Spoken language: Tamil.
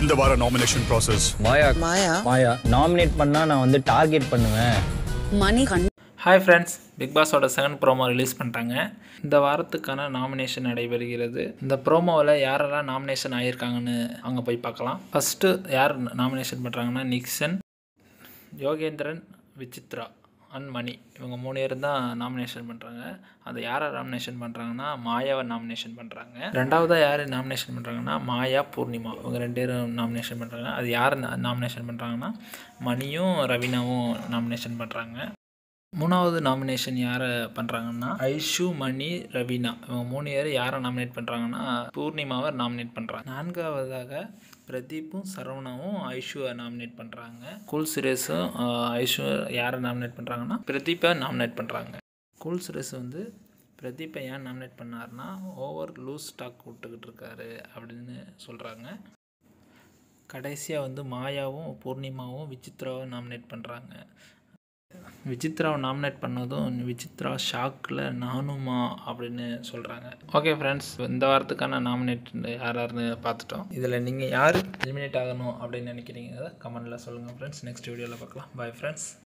இந்த வார nomination process Maya Maya Maya nominate பண்ணா நான் வந்து டார்கெட் பண்ணுவேன் மணி கண் ஹாய் ஃப்ரெண்ட்ஸ் பிக் பாஸோட செகண்ட் ப்ரோமோ ரிலீஸ் பண்ணிட்டாங்க இந்த வாரத்துக்கான நாமினேஷன் நடைபெறுகிறது இந்த ப்ரோமோவில் யாரெல்லாம் நாமினேஷன் ஆகியிருக்காங்கன்னு அங்கே போய் பார்க்கலாம் ஃபஸ்ட்டு யார் நாமினேஷன் பண்ணுறாங்கன்னா நிக்சன் யோகேந்திரன் விசித்ரா அண்ட் மணி இவங்க மூணு பேர் தான் நாமினேஷன் பண்ணுறாங்க அதை யாரை நாமினேஷன் பண்ணுறாங்கன்னா மாயாவை நாமினேஷன் பண்ணுறாங்க ரெண்டாவதாக யார் நாமினேஷன் பண்ணுறாங்கன்னா மாயா பூர்ணிமா இவங்க ரெண்டு பேரும் நாமினேஷன் பண்ணுறாங்க அது யார் நாமினேஷன் பண்ணுறாங்கன்னா மணியும் ரவீனாவும் நாமினேஷன் பண்ணுறாங்க மூணாவது நாமினேஷன் யாரை பண்ணுறாங்கன்னா ஐஷு மணி ரவீனா இவங்க மூணு பேர் யாரை நாமினேட் பண்ணுறாங்கன்னா பூர்ணிமாவை நாமினேட் பண்ணுறாங்க நான்காவதாக பிரதீப்பும் சரவணாவும் ஐஷுவை நாமினேட் பண்ணுறாங்க கூல் சுரேஷும் ஆஹ், ஐஷு யாரை நாமினேட் பண்ணுறாங்கன்னா பிரதீப்பை நாமினேட் பண்ணுறாங்க கூல் சுரேஷ் வந்து பிரதீப்பை ஏன் நாமினேட் பண்ணாருன்னா ஓவர் லூஸ் ஸ்டாக் விட்டுக்கிட்டு இருக்காரு அப்படின்னு சொல்கிறாங்க கடைசியாக வந்து மாயாவும் பூர்ணிமாவும் விசித்ராவும் நாமினேட் பண்ணுறாங்க விசித்ராவை நாமினேட் பண்ணதும் விசித்ரா ஷாக்கில் நானுமா அப்படின்னு சொல்கிறாங்க ஓகே ஃப்ரெண்ட்ஸ் இந்த வாரத்துக்கான நாமினேட் யார் யாருன்னு பார்த்துட்டோம் இதில் நீங்கள் யார் எலிமினேட் ஆகணும் அப்படின்னு நினைக்கிறீங்க கமெண்டில் சொல்லுங்கள் ஃப்ரெண்ட்ஸ் நெக்ஸ்ட் வீடியோவில் பார்க்கலாம் பாய் ஃப்ரெண்ட்ஸ்